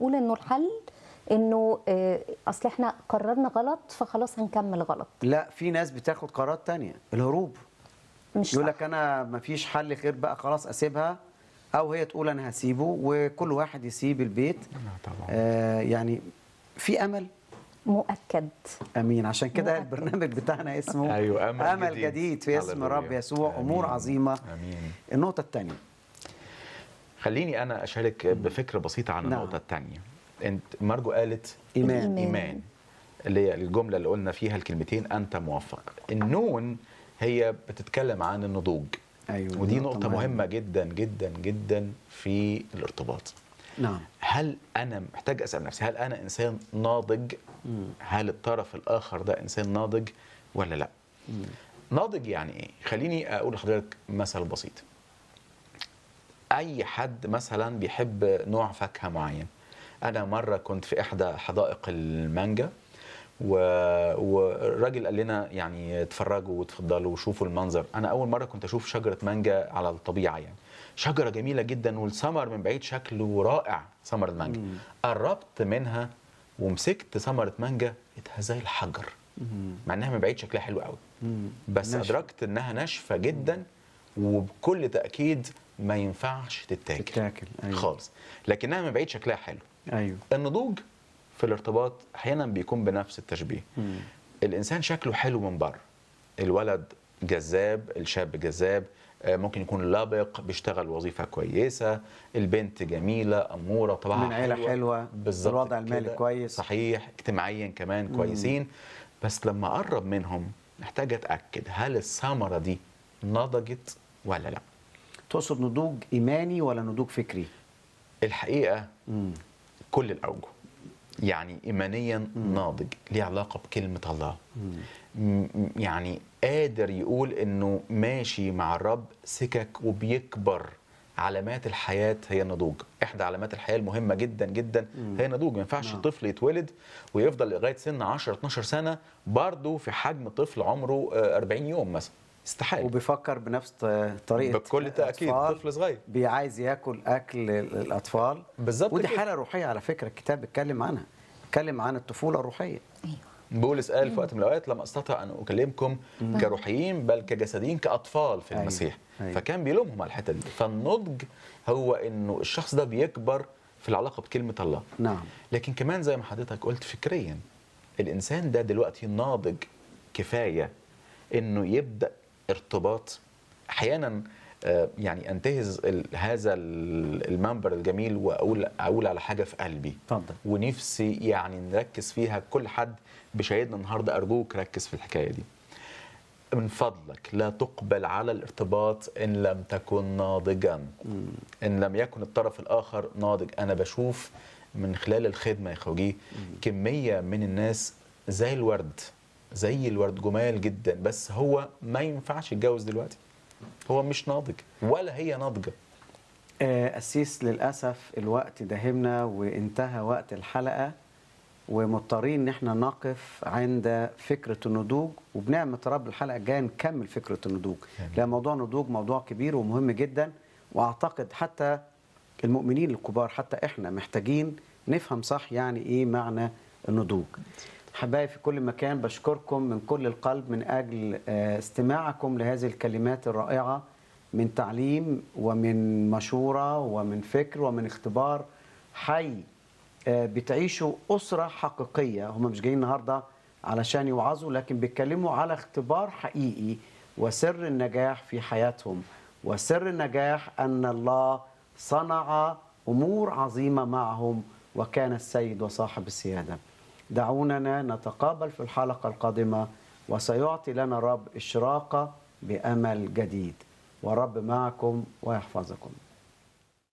نقول انه الحل انه آه، اصل احنا قررنا غلط فخلاص هنكمل غلط لا في ناس بتاخد قرارات تانية الهروب مش يقول صح. لك انا ما فيش حل غير بقى خلاص اسيبها او هي تقول انا هسيبه وكل واحد يسيب البيت طبعا آه يعني في امل مؤكد امين عشان كده مؤكد. البرنامج بتاعنا اسمه أيوة، أمل امل جديد. جديد في اسم هللويا. الرب يسوع امور آمين. عظيمه امين النقطه الثانيه خليني انا اشارك بفكره بسيطه عن نعم. النقطه الثانيه انت مارجو قالت ايمان الإيمان. ايمان اللي هي الجمله اللي قلنا فيها الكلمتين انت موفق النون هي بتتكلم عن النضوج ايوه ودي نقطه مهمه جدا جدا جدا في الارتباط نعم هل انا محتاج اسال نفسي هل انا انسان ناضج هل الطرف الاخر ده انسان ناضج ولا لا ناضج يعني ايه خليني اقول لحضرتك مثل بسيط اي حد مثلا بيحب نوع فاكهه معين انا مره كنت في احدى حدائق المانجا و... والراجل قال لنا يعني اتفرجوا وتفضلوا وشوفوا المنظر انا اول مره كنت اشوف شجره مانجا على الطبيعه يعني شجره جميله جدا والثمر من بعيد شكله رائع ثمر المانجا قربت منها ومسكت ثمره مانجا لقيتها زي الحجر مع انها من بعيد شكلها حلو قوي بس ناشفة. ادركت انها ناشفه جدا وبكل تاكيد ما ينفعش تتاكل تتاكل، أيوة. خالص لكنها من بعيد شكلها حلو ايوه النضوج في الارتباط احيانا بيكون بنفس التشبيه مم. الانسان شكله حلو من بره الولد جذاب الشاب جذاب آه، ممكن يكون لابق بيشتغل وظيفه كويسه البنت جميله اموره طبعا من عيلة حلوة، بالظبط الوضع المالي كده. كويس. صحيح اجتماعيا كمان كويسين بس لما اقرب منهم محتاج اتاكد هل الثمره دي نضجت ولا لا تقصد نضوج ايماني ولا نضوج فكري الحقيقه مم. كل الاوجه يعني ايمانيا ناضج ليه علاقه بكلمه الله م- يعني قادر يقول انه ماشي مع الرب سكك وبيكبر علامات الحياه هي النضوج احدى علامات الحياه المهمه جدا جدا هي النضوج ما ينفعش نعم. طفل يتولد ويفضل لغايه سن 10 12 سنه برضه في حجم طفل عمره آه، 40 يوم مثلا استحاله وبيفكر بنفس ط- طريقه بكل تاكيد أطفال. طفل صغير بيعايز ياكل اكل ال- الاطفال بالظبط ودي كده. حاله روحيه على فكره الكتاب بيتكلم عنها بيتكلم عن الطفوله الروحيه ايوه بولس قال في وقت من الاوقات لم استطع ان اكلمكم كروحيين بل كجسديين كاطفال في أيوة. المسيح أيوة. فكان بيلومهم على الحته دي فالنضج هو انه الشخص ده بيكبر في العلاقه بكلمه الله نعم لكن كمان زي ما حضرتك قلت فكريا الانسان ده دلوقتي ناضج كفايه انه يبدا ارتباط احيانا آه، يعني انتهز ال- هذا ال- المنبر الجميل واقول اقول على حاجه في قلبي اتفضل ونفسي يعني نركز فيها كل حد بشهادنا النهارده ارجوك ركز في الحكايه دي من فضلك لا تقبل على الارتباط ان لم تكن ناضجا ان لم يكن الطرف الاخر ناضج انا بشوف من خلال الخدمه يا خوجي كميه من الناس زي الورد زي الورد جمال جدا بس هو ما ينفعش يتجوز دلوقتي هو مش ناضج ولا هي ناضجه آه، أسيس للأسف الوقت داهمنا وانتهى وقت الحلقة ومضطرين إن احنا نقف عند فكرة النضوج وبنعمة رب الحلقة الجاية نكمل فكرة النضوج آمين. لأن موضوع النضوج موضوع كبير ومهم جدا وأعتقد حتى المؤمنين الكبار حتى احنا محتاجين نفهم صح يعني ايه معنى النضوج حبايبي في كل مكان بشكركم من كل القلب من اجل آه، استماعكم لهذه الكلمات الرائعه من تعليم ومن مشوره ومن فكر ومن اختبار حي آه، بتعيشوا اسره حقيقيه هم مش جايين النهارده علشان يوعظوا لكن بيتكلموا على اختبار حقيقي وسر النجاح في حياتهم وسر النجاح ان الله صنع امور عظيمه معهم وكان السيد وصاحب السياده دعوننا نتقابل في الحلقه القادمه وسيعطي لنا الرب اشراقه بامل جديد والرب معكم ويحفظكم